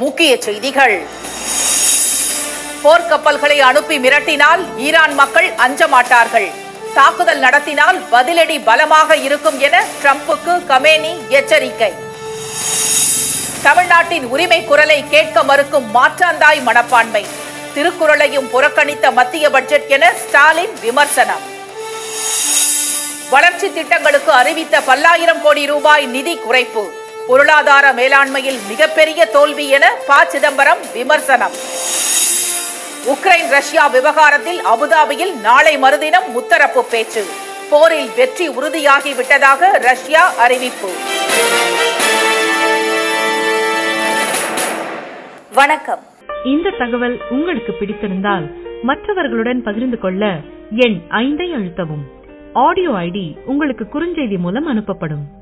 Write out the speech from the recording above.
முக்கிய செய்திகள் போர்க்கப்பல்களை அனுப்பி மிரட்டினால் ஈரான் மக்கள் அஞ்ச மாட்டார்கள் தாக்குதல் நடத்தினால் பதிலடி பலமாக இருக்கும் என ட்ரம்புக்கு கமேனி எச்சரிக்கை தமிழ்நாட்டின் உரிமை குரலை கேட்க மறுக்கும் மாற்றாந்தாய் மனப்பான்மை திருக்குறளையும் புறக்கணித்த மத்திய பட்ஜெட் என ஸ்டாலின் விமர்சனம் வளர்ச்சி திட்டங்களுக்கு அறிவித்த பல்லாயிரம் கோடி ரூபாய் நிதி குறைப்பு பொருளாதார மேலாண்மையில் மிகப்பெரிய தோல்வி என ப சிதம்பரம் விமர்சனம் உக்ரைன் ரஷ்யா விவகாரத்தில் அபுதாபியில் நாளை மறுதினம் முத்தரப்பு பேச்சு போரில் வெற்றி உறுதியாகிவிட்டதாக ரஷ்யா அறிவிப்பு வணக்கம் இந்த தகவல் உங்களுக்கு பிடித்திருந்தால் மற்றவர்களுடன் பகிர்ந்து கொள்ள எண் ஐந்தை அழுத்தவும் ஆடியோ ஐடி உங்களுக்கு குறுஞ்செய்தி மூலம் அனுப்பப்படும்